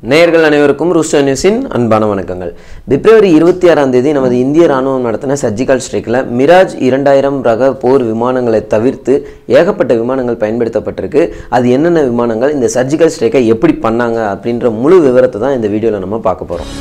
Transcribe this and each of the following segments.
நேயர்கள் அனைவருக்கும் ரூஸ்டர் நியூஸின் அன்பான வணக்கங்கள் பிப்ரவரி இருபத்தி ஆறாம் தேதி நமது இந்திய ராணுவம் நடத்தின சர்ஜிக்கல் ஸ்ட்ரைக்கில் மிராஜ் இரண்டாயிரம் ரக போர் விமானங்களை தவிர்த்து ஏகப்பட்ட விமானங்கள் பயன்படுத்தப்பட்டிருக்கு அது என்னென்ன விமானங்கள் இந்த சர்ஜிக்கல் ஸ்ட்ரைக்கை எப்படி பண்ணாங்க அப்படின்ற முழு விவரத்தை தான் இந்த வீடியோவில் நம்ம பார்க்க போகிறோம்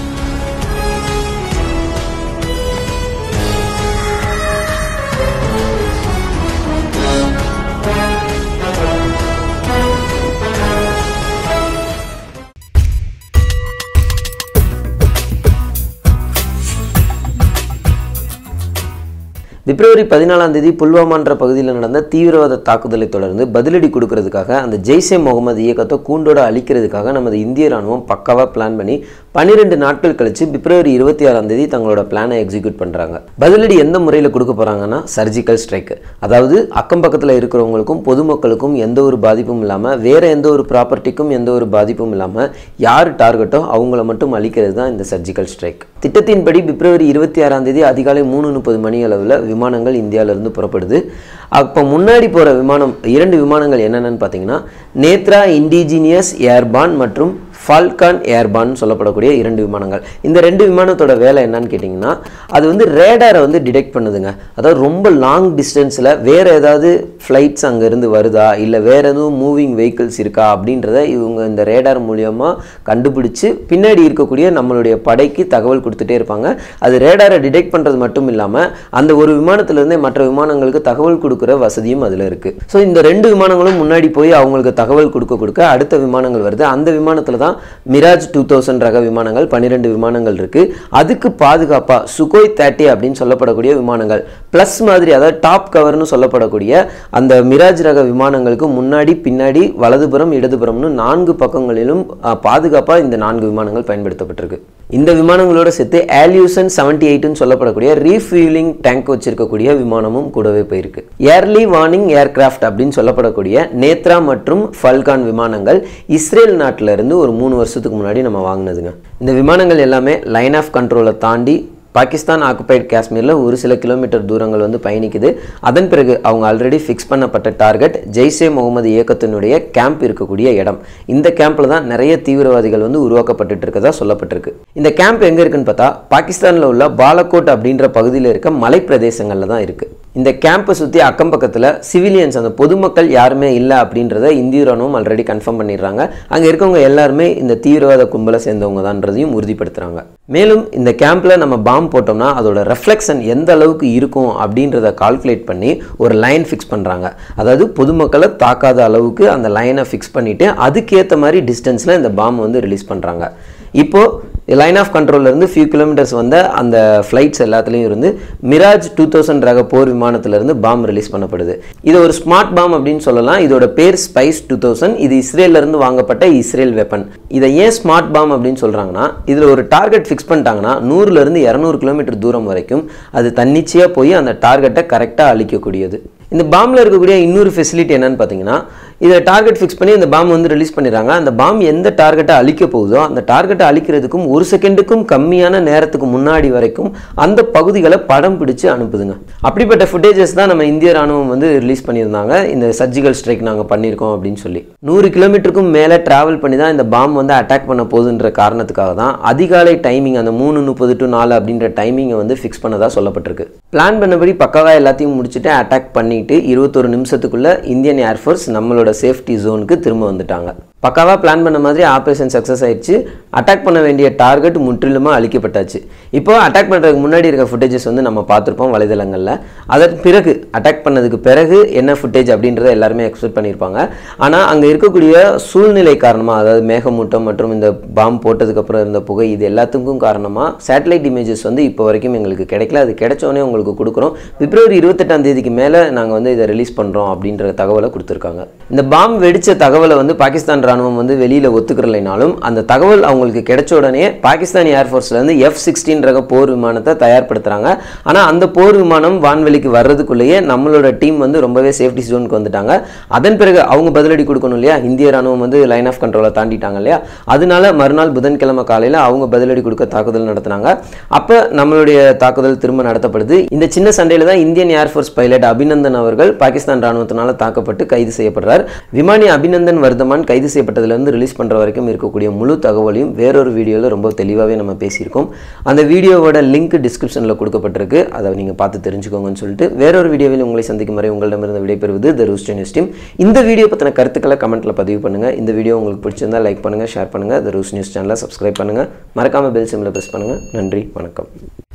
பிப்ரவரி பதினாலாம் தேதி புல்வாமான்ற பகுதியில் நடந்த தீவிரவாத தாக்குதலை தொடர்ந்து பதிலடி கொடுக்கறதுக்காக அந்த ஜெய்ஷே முகமது இயக்கத்தை கூண்டோட அழிக்கிறதுக்காக நமது இந்திய ராணுவம் பக்காவாக பிளான் பண்ணி பன்னிரெண்டு நாட்கள் கழிச்சு பிப்ரவரி இருபத்தி ஆறாம் தேதி தங்களோட பிளானை எக்ஸிக்யூட் பண்ணுறாங்க பதிலடி எந்த முறையில் கொடுக்க போகிறாங்கன்னா சர்ஜிக்கல் ஸ்ட்ரைக் அதாவது அக்கம் பக்கத்தில் இருக்கிறவங்களுக்கும் பொதுமக்களுக்கும் எந்த ஒரு பாதிப்பும் இல்லாமல் வேற எந்த ஒரு ப்ராப்பர்ட்டிக்கும் எந்த ஒரு பாதிப்பும் இல்லாமல் யார் டார்கெட்டோ அவங்கள மட்டும் அழிக்கிறது தான் இந்த சர்ஜிக்கல் ஸ்ட்ரைக் திட்டத்தின்படி பிப்ரவரி இருபத்தி ஆறாம் தேதி அதிகாலை மூணு முப்பது மணி அளவில் விமானங்கள் இந்தியாவிலேருந்து புறப்படுது அப்போ முன்னாடி போகிற விமானம் இரண்டு விமானங்கள் என்னென்னு பார்த்தீங்கன்னா நேத்ரா இண்டிஜினியஸ் ஏர்பான் மற்றும் ஃபால்கான் ஏர்பான் சொல்லப்படக்கூடிய இரண்டு விமானங்கள் இந்த ரெண்டு விமானத்தோட வேலை என்னன்னு கேட்டிங்கன்னா அது வந்து ரேடாரை வந்து டிடெக்ட் பண்ணுதுங்க அதாவது ரொம்ப லாங் டிஸ்டன்ஸில் வேறு ஏதாவது ஃப்ளைட்ஸ் அங்கேருந்து வருதா இல்லை வேறு எதுவும் மூவிங் வெஹிக்கிள்ஸ் இருக்கா அப்படின்றத இவங்க இந்த ரேடார் மூலியமாக கண்டுபிடிச்சு பின்னாடி இருக்கக்கூடிய நம்மளுடைய படைக்கு தகவல் கொடுத்துட்டே இருப்பாங்க அது ரேடாரை டிடெக்ட் பண்ணுறது மட்டும் இல்லாமல் அந்த ஒரு விமானத்திலிருந்தே மற்ற விமானங்களுக்கு தகவல் கொடுக்குற வசதியும் அதில் இருக்குது ஸோ இந்த ரெண்டு விமானங்களும் முன்னாடி போய் அவங்களுக்கு தகவல் கொடுக்க கொடுக்க அடுத்த விமானங்கள் வருது அந்த விமானத்தில் தான் மிராஜ் டூ தௌசண்ட் ரக விமானங்கள் பன்னிரெண்டு விமானங்கள் இருக்குது அதுக்கு பாதுகாப்பாக சுகோய் தேர்ட்டி அப்படின்னு சொல்லப்படக்கூடிய விமானங்கள் ப்ளஸ் மாதிரி அதாவது டாப் கவர்னு சொல்லப்படக்கூடிய அந்த மிராஜ் ரக விமானங்களுக்கு முன்னாடி பின்னாடி வலதுபுறம் இடதுபுறம்னு நான்கு பக்கங்களிலும் பாதுகாப்பாக இந்த நான்கு விமானங்கள் பயன்படுத்தப்பட்டிருக்கு இந்த விமானங்களோட சேர்த்து ஆல்யூசன் செவன்டி எயிட்னு சொல்லப்படக்கூடிய ரீஃபியூலிங் டேங்க் வச்சிருக்கக்கூடிய விமானமும் கூடவே போயிருக்கு ஏர்லி வார்னிங் ஏர்கிராஃப்ட் அப்படின்னு சொல்லப்படக்கூடிய நேத்ரா மற்றும் ஃபல்கான் விமானங்கள் இஸ்ரேல் நாட்டில இருந்து ஒரு மூணு வருஷத்துக்கு முன்னாடி நம்ம வாங்கினதுங்க இந்த விமானங்கள் எல்லாமே லைன் ஆஃப் கண்ட்ரோலை தாண்டி பாகிஸ்தான் ஆக்குபைட் காஷ்மீரில் ஒரு சில கிலோமீட்டர் தூரங்கள் வந்து பயணிக்குது அதன் பிறகு அவங்க ஆல்ரெடி ஃபிக்ஸ் பண்ணப்பட்ட டார்கெட் ஜெய்ஷே முகமது இயக்கத்தினுடைய கேம்ப் இருக்கக்கூடிய இடம் இந்த கேம்பில் தான் நிறைய தீவிரவாதிகள் வந்து உருவாக்கப்பட்டு இருக்கதா சொல்லப்பட்டிருக்கு இந்த கேம்ப் எங்கே இருக்குன்னு பார்த்தா பாகிஸ்தானில் உள்ள பாலக்கோட் அப்படின்ற பகுதியில் இருக்க மலை பிரதேசங்களில் தான் இருக்குது இந்த கேம்பை சுற்றி அக்கம் பக்கத்தில் சிவிலியன்ஸ் அந்த பொதுமக்கள் யாருமே இல்லை அப்படின்றத இந்திய ராணுவம் ஆல்ரெடி கன்ஃபார்ம் பண்ணிடுறாங்க அங்கே இருக்கவங்க எல்லாருமே இந்த தீவிரவாத கும்பலை சேர்ந்தவங்க தான்றதையும் உறுதிப்படுத்துகிறாங்க மேலும் இந்த கேம்பில் நம்ம பாம் போட்டோம்னா அதோட ரெஃப்ளெக்ஷன் எந்த அளவுக்கு இருக்கும் அப்படின்றத கால்குலேட் பண்ணி ஒரு லைன் ஃபிக்ஸ் பண்ணுறாங்க அதாவது பொதுமக்களை தாக்காத அளவுக்கு அந்த லைனை ஃபிக்ஸ் பண்ணிவிட்டு அதுக்கேற்ற மாதிரி டிஸ்டன்ஸில் இந்த பாம் வந்து ரிலீஸ் பண்ணுறாங்க இப்போது லைன் ஆஃப் கண்ட்ரோல்லேருந்து ஃபியூ கிலோமீட்டர்ஸ் வந்த அந்த ஃப்ளைட்ஸ் எல்லாத்துலேயும் இருந்து மிராஜ் டூ தௌசண்ட் ரக போர் விமானத்திலிருந்து பாம் ரிலீஸ் பண்ணப்படுது இது ஒரு ஸ்மார்ட் பாம் அப்படின்னு சொல்லலாம் இதோட பேர் ஸ்பைஸ் டூ தௌசண்ட் இது இஸ்ரேலேருந்து வாங்கப்பட்ட இஸ்ரேல் வெப்பன் இதை ஏன் ஸ்மார்ட் பாம் அப்படின்னு சொல்கிறாங்கன்னா இதில் ஒரு டார்கெட் ஃபிக்ஸ் பண்ணிட்டாங்கன்னா நூறுலேருந்து இரநூறு கிலோமீட்டர் தூரம் வரைக்கும் அது தன்னிச்சையாக போய் அந்த டார்கெட்டை கரெக்டாக அழிக்கக்கூடியது இந்த பாம்பில் இருக்கக்கூடிய இன்னொரு ஃபெசிலிட்டி என்னன்னு பார்த்தீங்கன்னா இதை டார்கெட் ஃபிக்ஸ் பண்ணி அந்த பாம் வந்து ரிலீஸ் பண்ணிடுறாங்க அந்த பாம் எந்த டார்கெட்டை அழிக்க போகுதோ அந்த டார்கெட்டை அழிக்கிறதுக்கும் ஒரு செகண்டுக்கும் கம்மியான நேரத்துக்கு முன்னாடி வரைக்கும் அந்த பகுதிகளை படம் பிடிச்சு அனுப்புதுங்க அப்படிப்பட்ட ஃபுட்டேஜஸ் தான் நம்ம இந்திய ராணுவம் வந்து ரிலீஸ் பண்ணியிருந்தாங்க இந்த சர்ஜிக்கல் ஸ்ட்ரைக் நாங்கள் பண்ணியிருக்கோம் அப்படின்னு சொல்லி நூறு கிலோமீட்டருக்கும் மேலே ட்ராவல் பண்ணி தான் இந்த பாம் வந்து அட்டாக் பண்ண போகுதுன்ற காரணத்துக்காக தான் அதிகாலை டைமிங் அந்த மூணு முப்பது டு நாலு அப்படின்ற டைமிங்கை வந்து ஃபிக்ஸ் பண்ணதாக சொல்லப்பட்டிருக்கு பிளான் பண்ணபடி பக்காவாக எல்லாத்தையும் முடிச்சுட்டு அட்டாக் பண்ணிட்டு இருபத்தொரு நிமிஷத்துக்குள்ள இந்தியன் ஏர்ஃபோர்ஸ் நம்மளோட சேஃப்டி ஜோனுக்கு திரும்ப வந்துட்டாங்க பக்காவாக பிளான் பண்ண மாதிரி ஆப்ரேஷன் சக்ஸஸ் ஆயிடுச்சு அட்டாக் பண்ண வேண்டிய டார்கெட் முற்றிலுமாக அழிக்கப்பட்டாச்சு இப்போ அட்டாக் பண்ணுறதுக்கு முன்னாடி இருக்க ஃபுட்டேஜஸ் வந்து நம்ம பார்த்துருப்போம் வலைதளங்களில் அதற்கு பிறகு அட்டாக் பண்ணதுக்கு பிறகு என்ன ஃபுட்டேஜ் அப்படின்றத எல்லாருமே எக்ஸ்பெக்ட் பண்ணியிருப்பாங்க ஆனால் அங்கே இருக்கக்கூடிய சூழ்நிலை காரணமாக அதாவது மேகமூட்டம் மற்றும் இந்த பாம் போட்டதுக்கப்புறம் இருந்த புகை இது எல்லாத்துக்கும் காரணமாக சேட்டலைட் இமேஜஸ் வந்து இப்போ வரைக்கும் எங்களுக்கு கிடைக்கல அது கிடைச்சோடனே உங்களுக்கு கொடுக்குறோம் பிப்ரவரி இருபத்தெட்டாம் தேதிக்கு மேலே நாங்கள் வந்து இதை ரிலீஸ் பண்ணுறோம் அப்படின்ற தகவலை கொடுத்துருக்காங்க இந்த பாம் வெடித்த தகவலை வந்து பாகிஸ்தான் ராணுவம் வந்து வெளியில் ஒத்துக்கிறலைனாலும் அந்த தகவல் அவங்களுக்கு கிடைச்ச உடனே பாகிஸ்தானி ஏர்ஃபோர்ஸ்லேருந்து எஃப் சிக்ஸ்டீன் ரக போர் விமானத்தை தயார்படுத்துகிறாங்க ஆனால் அந்த போர் விமானம் வான்வெளிக்கு வர்றதுக்குள்ளேயே நம்மளோட டீம் வந்து ரொம்பவே சேஃப்டி ஜோனுக்கு வந்துட்டாங்க அதன் பிறகு அவங்க பதிலடி கொடுக்கணும் இல்லையா இந்திய ராணுவம் வந்து லைன் ஆஃப் கண்ட்ரோலை தாண்டிட்டாங்க இல்லையா அதனால மறுநாள் புதன்கிழமை காலையில் அவங்க பதிலடி கொடுக்க தாக்குதல் நடத்தினாங்க அப்போ நம்மளுடைய தாக்குதல் திரும்ப நடத்தப்படுது இந்த சின்ன சண்டையில் தான் இந்தியன் ஏர்ஃபோர்ஸ் பைலட் அபிநந்தன் அவர்கள் பாகிஸ்தான் ராணுவத்தினால தாக்கப்பட்டு கைது செய்யப்படுறார் விமானி அபிநந்தன் வர்தமான் கைது செய்ய செய்யப்பட்டதுலேருந்து ரிலீஸ் பண்ணுற வரைக்கும் இருக்கக்கூடிய முழு தகவலையும் வேறொரு வீடியோவில் ரொம்ப தெளிவாகவே நம்ம பேசியிருக்கோம் அந்த வீடியோவோட லிங்க் டிஸ்கிரிப்ஷனில் கொடுக்கப்பட்டிருக்கு அதை நீங்கள் பார்த்து தெரிஞ்சுக்கோங்கன்னு சொல்லிட்டு வேறொரு வீடியோவில் உங்களை சந்திக்கும் வரை உங்களிடமிருந்து விடைபெறுவது த ரூஸ்ட் நியூஸ் டீம் இந்த வீடியோ பற்றின கருத்துக்களை கமெண்ட்டில் பதிவு பண்ணுங்கள் இந்த வீடியோ உங்களுக்கு பிடிச்சிருந்தா லைக் பண்ணுங்கள் ஷேர் பண்ணுங்கள் த ரூஸ் நியூஸ் சேனலை சப்ஸ்கிரைப் பண்ணுங்கள் மறக்காமல் பெல் சிம்மில் ப்ரெஸ் பண்ணுங்கள் நன்றி வணக்கம்